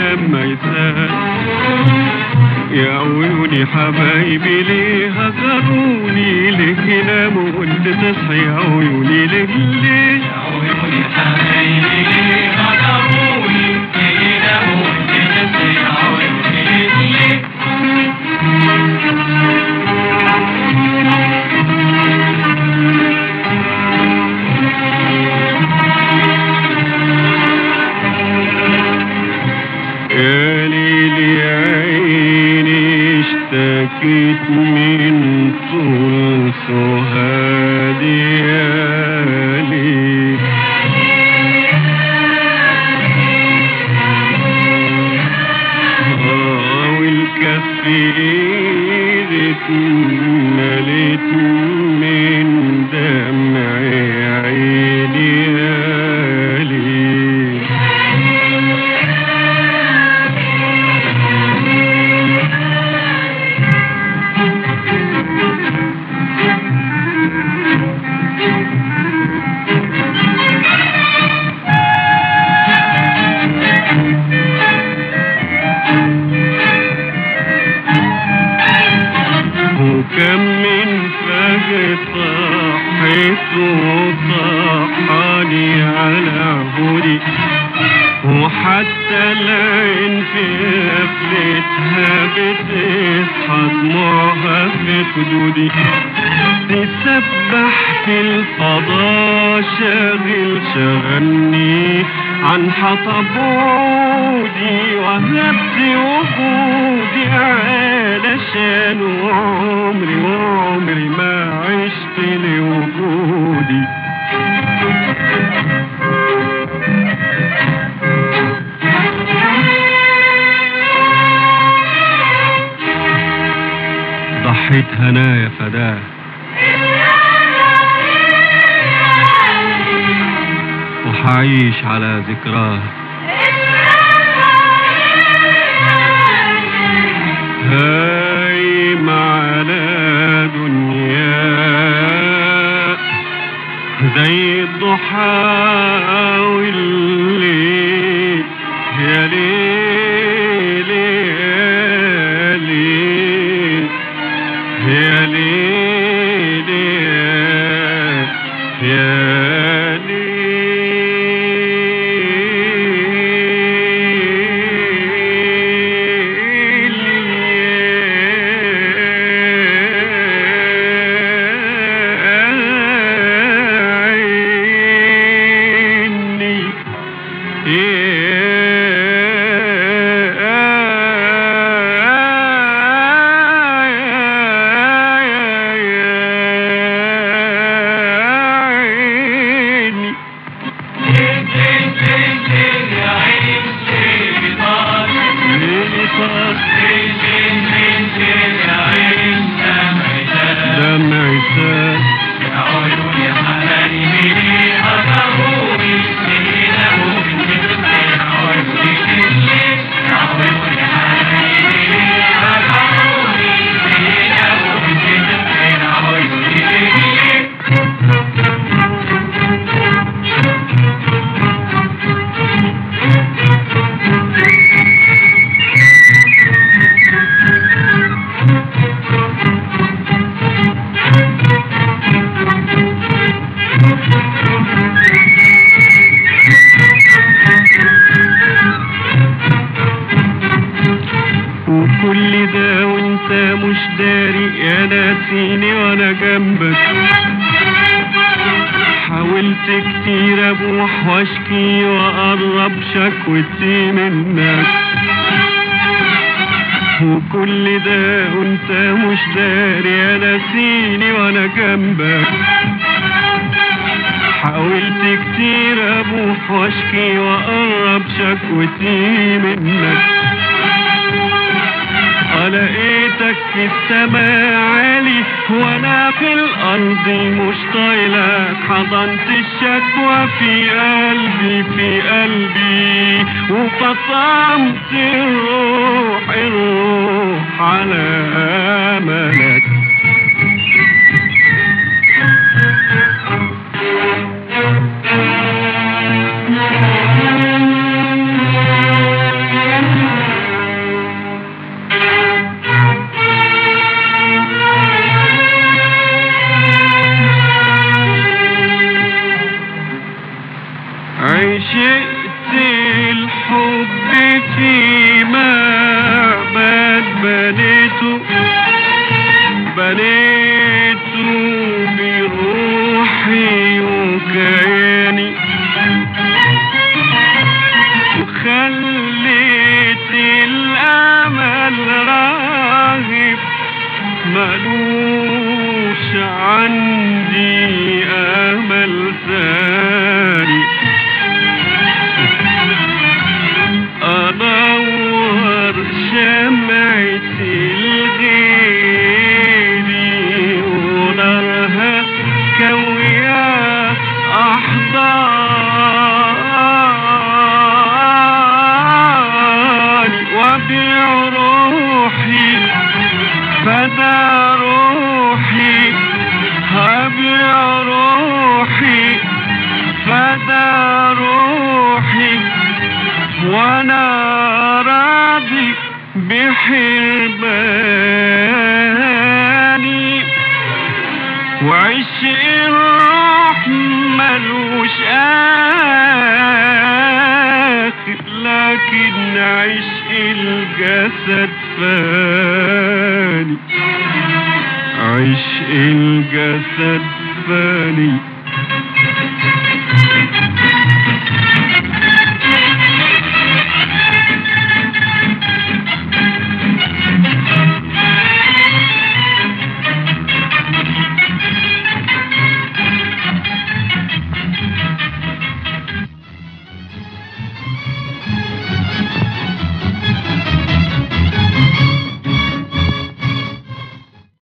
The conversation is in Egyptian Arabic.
دمع سال يا عيوني حبايبي ليه هجروني ليه ناموا وانت تصحي يا عيوني ليه ليه يا عيوني حبايبي ليه غدروني ليه ناموا وانت تصحي يا عيوني ليه يا ليل يا عيني اشتكيت من طول سهادي يا ليل آه والكف ايدك مليت من دمع عيني يا ليل وكم من فجر صحيت وصحاني على عهودي وحتى العين في قفلتها بتصحى دموعها في خدودي تسبح في الفضاء شاغل شغلني عن حطب عودي وهبت وجودي علشان عمري وعمري ما عشت لوجودي ضحيت هنايا فداه وحعيش على ذكراه هايم على دنيا زي الضحى والليل يا ليل يا ليل يا ليل يا ليل عيني عيني ليه ليه ليه ليه يا عين ليه طال ليلي صار ليه ليه ليه ليه يا عين دمع سال دمع سال يا عيوني حبايبي ليه غدروني ليه ناموا وانت تصحي يا عيوني ليه يا عيوني حبايبي ليه غدروني ليه ناموا وانت تصحي يا عيوني ليه وكل ده وانت مش داري يا ناسيني وانا جنبك حاولت كتير ابوح واشكي واقرب شكوتي منك وكل ده وانت مش داري يا ناسيني وانا جنبك حاولت كتير ابوح واشكي واقرب شكوتي منك لقيتك في السماء عالي وانا في الارض مش طايلك حضنت الشكوى في قلبي في قلبي وفطمت الروح الروح على املك هبيع روحي فدا روحي هبيع روحي فدا روحي وانا راضي بحرماني وعش الروح ملوش آخر لكن عشق الجسد فاني عشق الجسد فاني